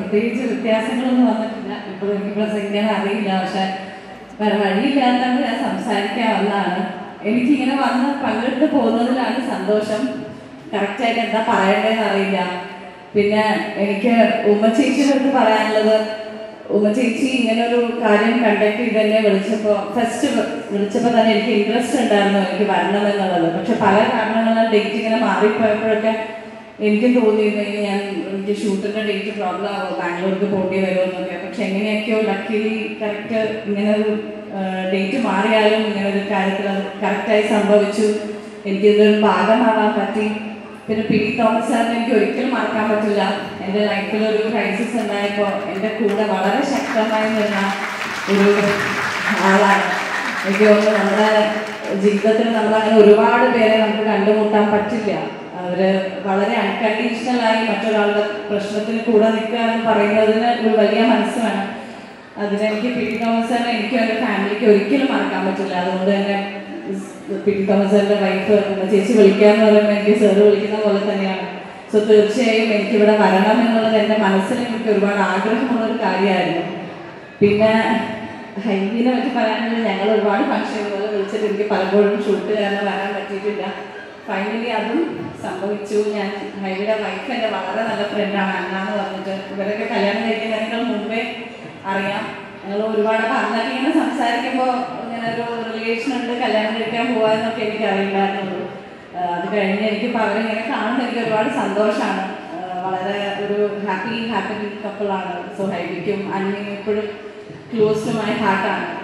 പ്രത്യേകിച്ച് വ്യത്യാസങ്ങളൊന്നും വന്നിട്ടില്ല ഇപ്പോൾ എനിക്ക് പ്രസംഗിക്കാൻ അറിയില്ല പക്ഷെ വേറെ വഴിയില്ലാത്തതുകൊണ്ട് ഞാൻ സംസാരിക്കാൻ വന്നതാണ് എനിക്കിങ്ങനെ വന്ന് പങ്കെടുത്ത് പോകുന്നതിലാണ് സന്തോഷം കറക്റ്റായിട്ട് എന്താ പറയേണ്ടതെന്ന് അറിയില്ല പിന്നെ എനിക്ക് ഉമ്മ ചേച്ചിയുടെ അടുത്ത് പറയാനുള്ളത് ഉമ്മ ചേച്ചി ഇങ്ങനെ ഒരു കാര്യം കണ്ടക്ട് ചെയ്ത് എന്നെ വിളിച്ചപ്പോൾ ഫസ്റ്റ് വിളിച്ചപ്പോൾ തന്നെ എനിക്ക് ഇൻട്രസ്റ്റ് ഉണ്ടായിരുന്നു എനിക്ക് വരണമെന്നുള്ളത് പക്ഷെ പല കാരണങ്ങളാൽ ഡേറ്റ് ഇങ്ങനെ മാറിപ്പോയപ്പോഴൊക്കെ എനിക്ക് തോന്നിയിരുന്നു ഞാൻ എനിക്ക് ഷൂട്ടിന്റെ ഡേറ്റ് പ്രോബ്ലം ആവും ബാംഗ്ലൂർക്ക് പോണ്ടി വരുമെന്നൊക്കെ പക്ഷെ എങ്ങനെയൊക്കെയോ ലക്കിലി കറക്റ്റ് ഇങ്ങനെ ഒരു ഡേറ്റ് മാറിയാലും ഇങ്ങനെ ഒരു കാര്യത്തിൽ അത് കറക്റ്റായി സംഭവിച്ചു എനിക്കിതൊരു ഭാഗമാവാൻ പറ്റി പിന്നെ പി ടി തോമസ് സാറിനെ എനിക്ക് ഒരിക്കലും മറക്കാൻ പറ്റില്ല എൻ്റെ ലൈഫിൽ ഒരു ക്രൈസിസ് ഉണ്ടായപ്പോൾ എൻ്റെ കൂടെ വളരെ ശക്തമായി നിന്ന ഒരു ആളാണ് എനിക്ക് തോന്നുന്നു നമ്മുടെ ജീവിതത്തിൽ നമ്മൾ അങ്ങനെ ഒരുപാട് പേരെ നമുക്ക് കണ്ടുമുട്ടാൻ പറ്റില്ല അവര് വളരെ അൺകണ്ടീഷണലായി മറ്റൊരാളുടെ പ്രശ്നത്തിന് കൂടെ നിൽക്കുക എന്ന് പറയുന്നതിന് ഒരു വലിയ മനസ്സ് വേണം അതിനെനിക്ക് പി ടി തോമസ് സാറിനെ എനിക്കും എൻ്റെ ഫാമിലിക്ക് ഒരിക്കലും മറക്കാൻ പറ്റില്ല അതുകൊണ്ട് തന്നെ പി ടി തോമസ് സാറിൻ്റെ വൈഫ് ചേച്ചി വിളിക്കാന്ന് പറയുമ്പോൾ എനിക്ക് സാറ് വിളിക്കുന്ന പോലെ തന്നെയാണ് സോ തീർച്ചയായും എനിക്കിവിടെ വരണം എന്നുള്ളത് എൻ്റെ മനസ്സിൽ എനിക്ക് ഒരുപാട് ആഗ്രഹമുള്ളൊരു കാര്യമായിരുന്നു പിന്നെ ഹൈബീനെ പറ്റി പറയാനുള്ളത് ഞങ്ങൾ ഒരുപാട് ഫംഗ്ഷനുകൾ വിളിച്ചിട്ട് എനിക്ക് പലപ്പോഴും ഷൂട്ട് കാരണം വരാൻ പറ്റിയിട്ടില്ല ഫൈനലി അതും സംഭവിച്ചു ഞാൻ ഹൈബിയുടെ വൈഫ് എൻ്റെ വളരെ നല്ല ഫ്രണ്ടാണ് അന്ന എന്ന് പറഞ്ഞിട്ട് ഇവരൊക്കെ കല്യാണം കഴിക്കുന്നതിനേക്കാൾ മുമ്പേ അറിയാം ഞങ്ങൾ ഒരുപാട് അപ്പൊ അന്നൊക്കെ ഇങ്ങനെ സംസാരിക്കുമ്പോൾ ഇങ്ങനെ ഒരു റിലേഷൻ ഉണ്ട് കല്യാണം കഴിക്കാൻ പോകാമെന്നൊക്കെ എനിക്ക് അറിയില്ലായിരുന്നുള്ളൂ ആഹ് അത് കഴിഞ്ഞ് എനിക്ക് അവരിങ്ങനെ കാണുമ്പോൾ എനിക്ക് ഒരുപാട് സന്തോഷമാണ് വളരെ ഒരു ഹാപ്പി ഹാപ്പി കപ്പിളാണ് സോ ഹൈബിക്കും അന്യം എപ്പോഴും ക്ലോസ് ടു മൈ ഹാർട്ടാണ്